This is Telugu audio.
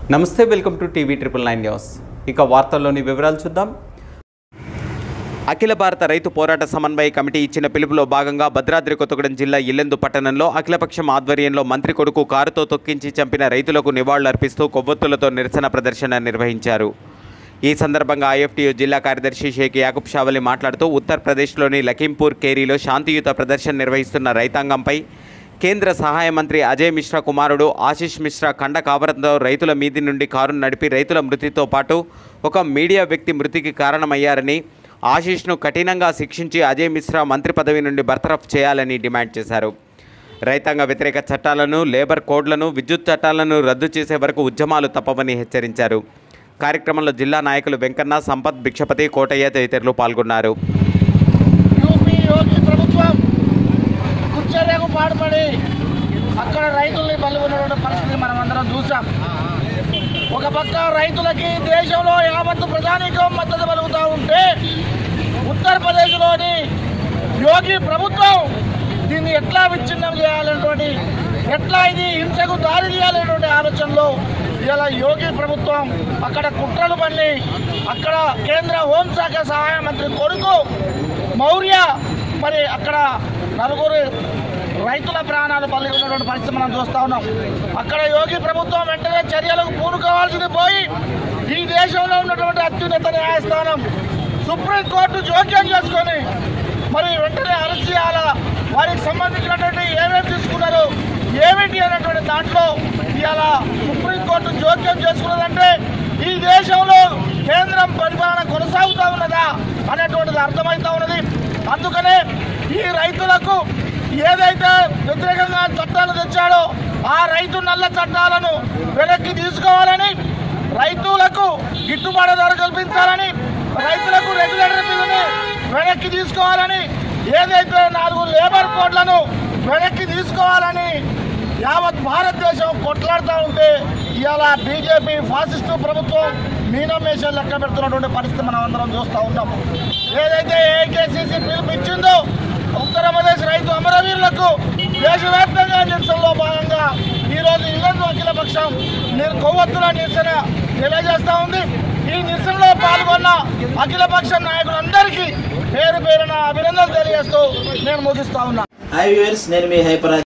నమస్తే welcome to TV triple nine news ఇక వార్తల్లోని వివరాలు చూద్దాం అఖిల భారత రైతు పోరాట సమన్వయ కమిటీ ఇచ్చిన పిలుపులో భాగంగా భద్రాద్రి కొత్తగూడెం జిల్లా ఇల్లెందు పట్టణంలో అఖిలపక్షం ఆధ్వర్యంలో మంత్రి కొడుకు కారుతో తొక్కించి చంపిన రైతులకు నివాళులర్పిస్తూ కొవ్వొత్తులతో నిరసన ప్రదర్శన నిర్వహించారు ఈ సందర్భంగా ఐఎఫ్టీయూ జిల్లా కార్యదర్శి షేక్ యాకూబ్ షావలి మాట్లాడుతూ ఉత్తరప్రదేశ్లోని లఖీంపూర్ కేరీలో శాంతియుత ప్రదర్శన నిర్వహిస్తున్న రైతాంగంపై కేంద్ర సహాయ మంత్రి అజయ్ మిశ్రా కుమారుడు ఆశిష్ మిశ్రా కండ కావరంతో రైతుల మీది నుండి కారును నడిపి రైతుల మృతితో పాటు ఒక మీడియా వ్యక్తి మృతికి కారణమయ్యారని ఆశిష్ను కఠినంగా శిక్షించి అజయ్ మిశ్రా మంత్రి పదవి నుండి బర్తరఫ్ చేయాలని డిమాండ్ చేశారు రైతాంగ వ్యతిరేక చట్టాలను లేబర్ కోడ్లను విద్యుత్ చట్టాలను రద్దు చేసే వరకు ఉద్యమాలు తప్పవని హెచ్చరించారు కార్యక్రమంలో జిల్లా నాయకులు వెంకన్న సంపత్ భిక్షపతి కోటయ్య తదితరులు పాల్గొన్నారు యూపీ యోగి ప్రభుత్వం దుర్చర్యకు పాటుపడి అక్కడ రైతుల్ని బలిగొన్నటువంటి పరిస్థితి మనం అందరం చూసాం ఒక పక్క రైతులకి దేశంలో యావత్తు ప్రజానీకం మద్దతు పలుకుతూ ఉంటే ఉత్తరప్రదేశ్లోని యోగి ప్రభుత్వం దీన్ని ఎట్లా విచ్ఛిన్నం చేయాలనేటువంటి ఎట్లా ఇది హింసకు దారి తీయాలనేటువంటి ఆలోచనలో ఇలా యోగి ప్రభుత్వం అక్కడ కుట్రలు పన్ని అక్కడ కేంద్ర హోంశాఖ సహాయ మంత్రి కొడుకు మౌర్య మరి అక్కడ నలుగురు రైతుల ప్రాణాలు పలిగినటువంటి పరిస్థితి మనం చూస్తా ఉన్నాం అక్కడ యోగి ప్రభుత్వం వెంటనే చర్యలకు పూనుకోవాల్సింది పోయి ఈ దేశంలో ఉన్నటువంటి అత్యున్నత న్యాయస్థానం సుప్రీంకోర్టు జోక్యం చేసుకొని మరి వెంటనే అరెస్ట్ చేయాలా వారికి సంబంధించినటువంటి ఏమేమి తీసుకున్నారు ఏమిటి అనేటువంటి దాంట్లో ఇవాళ సుప్రీంకోర్టు జోక్యం చేసుకున్నదంటే ఈ దేశంలో కేంద్రం పరిపాలన కొనసాగుతూ ఉన్నదా అనేటువంటిది అర్థమవుతా ఉన్నది అందుకనే ఈ రైతులకు ఏదైతే వ్యతిరేకంగా చట్టాలు తెచ్చాడో ఆ రైతు నల్ల చట్టాలను వెనక్కి తీసుకోవాలని రైతులకు గిట్టుబాటు ధర కల్పించాలని రైతులకు రెగ్యులేటరీ బిల్లుని వెనక్కి తీసుకోవాలని ఏదైతే నాలుగు లేబర్ కోడ్లను వెనక్కి తీసుకోవాలని యావత్ భారతదేశం కొట్లాడుతూ ఉంటే ఇవాళ బీజేపీ ఫాసిస్టు ప్రభుత్వం మీనమేషన్ లెక్క పెడుతున్నటువంటి పరిస్థితి మనం అందరం చూస్తూ ఉన్నాం ఏదైతే ఏకేసీసీ పిలుపునిచ్చిందో ఉత్తరప్రదేశ్ రైతు అమరవీరులకు దేశవ్యాప్తంగా నిరసనలో భాగంగా ఈరోజు ఇల్లందు అఖిలపక్షం నిర్ కొవ్వొత్తుల నిరసన తెలియజేస్తా ఉంది ఈ నిరసనలో పాల్గొన్న అఖిలపక్షం నాయకులందరికీ పేరు పేరున అభినందనలు తెలియజేస్తూ నేను ముగిస్తా ఉన్నా హాయ్ వ్యూవర్స్ నేను మీ హైపర్